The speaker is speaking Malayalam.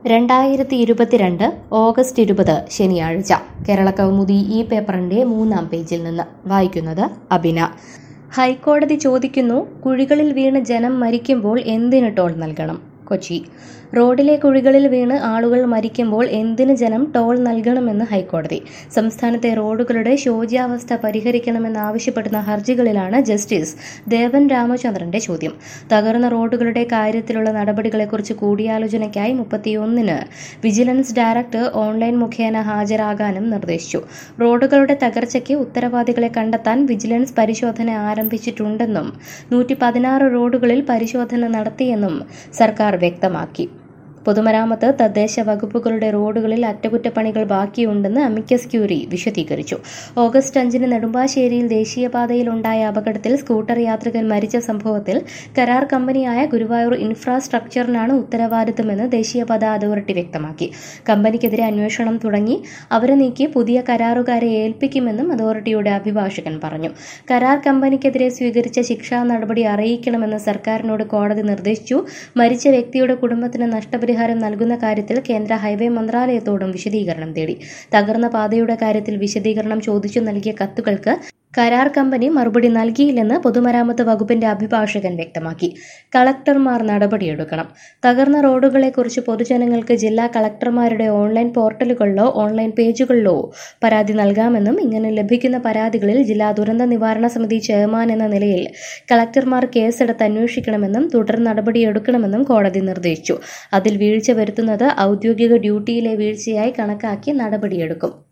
രണ്ടായിരത്തി ഇരുപത്തിരണ്ട് ഓഗസ്റ്റ് ഇരുപത് ശനിയാഴ്ച കേരള കൗമുദി ഈ പേപ്പറിന്റെ മൂന്നാം പേജിൽ നിന്ന് വായിക്കുന്നത് അബിന ഹൈക്കോടതി ചോദിക്കുന്നു കുഴികളിൽ വീണ് ജനം മരിക്കുമ്പോൾ എന്തിന് ടോൾ നൽകണം കൊച്ചി റോഡിലെ കുഴികളിൽ വീണ് ആളുകൾ മരിക്കുമ്പോൾ എന്തിന് ജനം ടോൾ നൽകണമെന്ന് ഹൈക്കോടതി സംസ്ഥാനത്തെ റോഡുകളുടെ ശോച്യാവസ്ഥ പരിഹരിക്കണമെന്നാവശ്യപ്പെടുന്ന ഹർജികളിലാണ് ജസ്റ്റിസ് ദേവൻ രാമചന്ദ്രന്റെ ചോദ്യം തകർന്ന റോഡുകളുടെ കാര്യത്തിലുള്ള നടപടികളെക്കുറിച്ച് കൂടിയാലോചനയ്ക്കായി മുപ്പത്തിയൊന്നിന് വിജിലൻസ് ഡയറക്ടർ ഓൺലൈൻ മുഖേന ഹാജരാകാനും നിർദ്ദേശിച്ചു റോഡുകളുടെ തകർച്ചയ്ക്ക് ഉത്തരവാദികളെ കണ്ടെത്താൻ വിജിലൻസ് പരിശോധന ആരംഭിച്ചിട്ടുണ്ടെന്നും നൂറ്റി പതിനാറ് റോഡുകളിൽ പരിശോധന നടത്തിയെന്നും സർക്കാർ വ്യക്തമാക്കി പൊതുമരാമത്ത് തദ്ദേശ വകുപ്പുകളുടെ റോഡുകളിൽ അറ്റകുറ്റപ്പണികൾ ബാക്കിയുണ്ടെന്ന് അമിക്കസ് ക്യൂറി വിശദീകരിച്ചു ഓഗസ്റ്റ് അഞ്ചിന് നെടുമ്പാശ്ശേരിയിൽ ദേശീയപാതയിലുണ്ടായ അപകടത്തിൽ സ്കൂട്ടർ യാത്രികൻ മരിച്ച സംഭവത്തിൽ കരാർ കമ്പനിയായ ഗുരുവായൂർ ഇൻഫ്രാസ്ട്രക്ചറിനാണ് ഉത്തരവാദിത്തമെന്ന് ദേശീയപാത അതോറിറ്റി വ്യക്തമാക്കി കമ്പനിക്കെതിരെ അന്വേഷണം തുടങ്ങി അവരെ നീക്കി പുതിയ കരാറുകാരെ ഏൽപ്പിക്കുമെന്നും അതോറിറ്റിയുടെ അഭിഭാഷകൻ പറഞ്ഞു കരാർ കമ്പനിക്കെതിരെ സ്വീകരിച്ച ശിക്ഷാ നടപടി അറിയിക്കണമെന്ന് സർക്കാരിനോട് കോടതി നിർദ്ദേശിച്ചു മരിച്ച വ്യക്തിയുടെ കുടുംബത്തിന് നഷ്ടപരിഹാരം നൽകുന്ന കാര്യത്തിൽ കേന്ദ്ര ഹൈവേ മന്ത്രാലയത്തോടും വിശദീകരണം തേടി തകർന്ന പാതയുടെ കാര്യത്തിൽ വിശദീകരണം ചോദിച്ചു നൽകിയ കത്തുകൾക്ക് കരാർ കമ്പനി മറുപടി നൽകിയില്ലെന്ന് പൊതുമരാമത്ത് വകുപ്പിന്റെ അഭിഭാഷകൻ വ്യക്തമാക്കി കളക്ടർമാർ നടപടിയെടുക്കണം തകർന്ന റോഡുകളെക്കുറിച്ച് പൊതുജനങ്ങൾക്ക് ജില്ലാ കളക്ടർമാരുടെ ഓൺലൈൻ പോർട്ടലുകളിലോ ഓൺലൈൻ പേജുകളിലോ പരാതി നൽകാമെന്നും ഇങ്ങനെ ലഭിക്കുന്ന പരാതികളിൽ ജില്ലാ ദുരന്ത നിവാരണ സമിതി ചെയർമാൻ എന്ന നിലയിൽ കളക്ടർമാർ കേസെടുത്ത് അന്വേഷിക്കണമെന്നും തുടർ നടപടിയെടുക്കണമെന്നും കോടതി നിർദ്ദേശിച്ചു അതിൽ വീഴ്ച വരുത്തുന്നത് ഔദ്യോഗിക ഡ്യൂട്ടിയിലെ വീഴ്ചയായി കണക്കാക്കി നടപടിയെടുക്കും